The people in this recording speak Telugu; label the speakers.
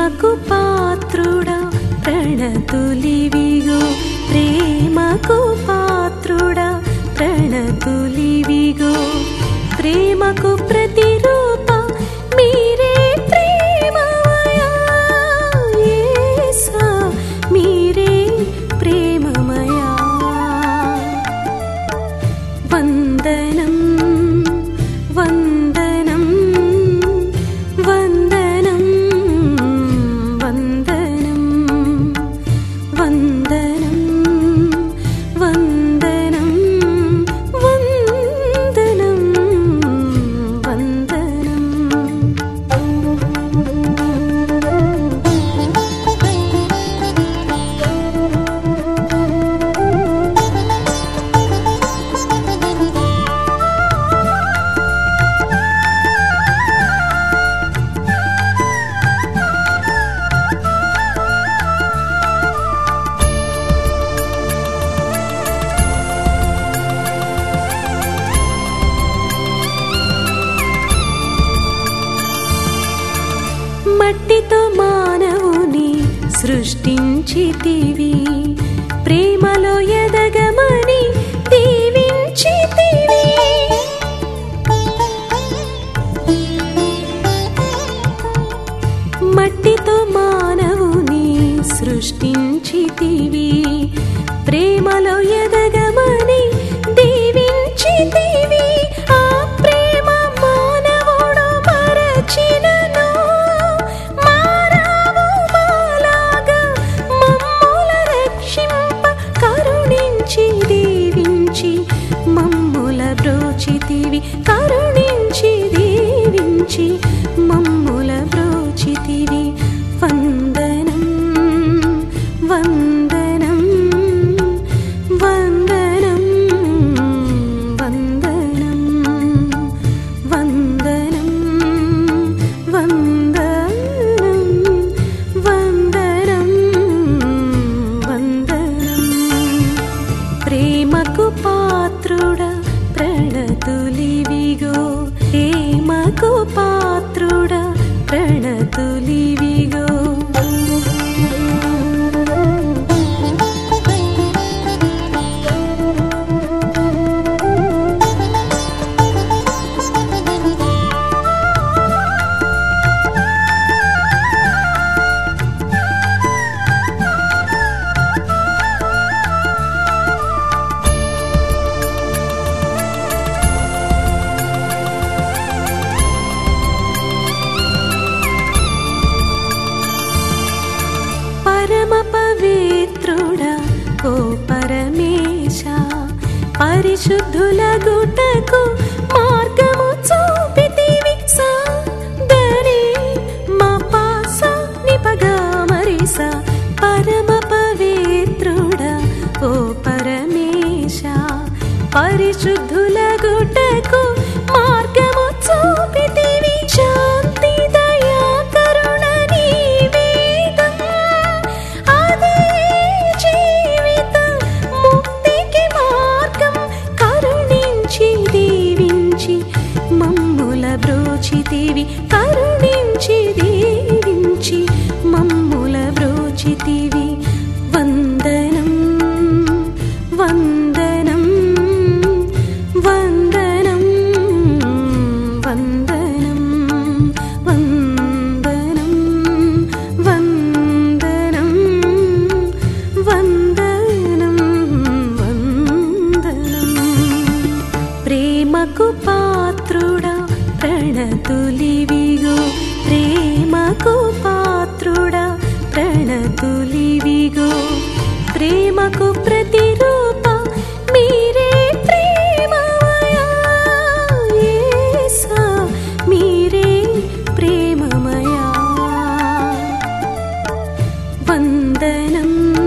Speaker 1: ప్రేమకు పాత్రుడా ప్రణతులివిగో ప్రేమకు పాత్రుడా ప్రణతులివిగో ప్రేమకు ప్రతిరూప మీరే ప్రేమమయా యేసా మీరే ప్రేమమయా వందనం వందనం వందనం వందనం వందనం వందనం వందనం వందనం మట్టితో మానవుని సృష్టించితివి ప్రేమలో ఎదగమని దీవించితివి మట్టితో మానవుని సృష్టించితివి ప్రేమలో ఎదగమని దీవించితివి ఆ ప్రేమ మానవుడు మరచినను మారావు మాలాగా మమ్ముల రక్షింప కరుణించి దీవించి మమ్ముల బ్రోచితివి కరుణించి దీవించి మమ్ముల బ్రోచితివి వందనం వందనం వందనం వందనం వందనం వందనం వందనం వందనం ప్రేమకు పాత్రుడా ప్రణతులివిగో ప్రేమకు పాత్రుడా ప్రణతులివిగో పరమ పవిత్రుడా ఓ పరమేశ పరిశుద్ధుల గుటకు మార్గము చూపితివి సాదరే మా పాస నిపగా మరిస పరమ పవిత్రుడా ఓ పరమేశ పరిశుద్ధుల గుటకు మార్గము చూపితివి శాంతి దయా కరుణ నీవేదం అదే జీవితం ముక్తికి మార్గం కరుణించి దీవించి మమ్ముల బ్రోచితివి కరుణించి దీవించి మమ్ముల బ్రోచితివి వందనం వందనం వందనం వందనం వందనం వందనం వందనం వందనం ప్రేమకు పాత్రుడా ప్రణతులివిగో ప్రేమకు పాత్రుడా ప్రణతులివిగో ప్రేమకు ప్రతిరూప మీరే ప్రేమమయా యేసా మీరే ప్రేమమయా వందనం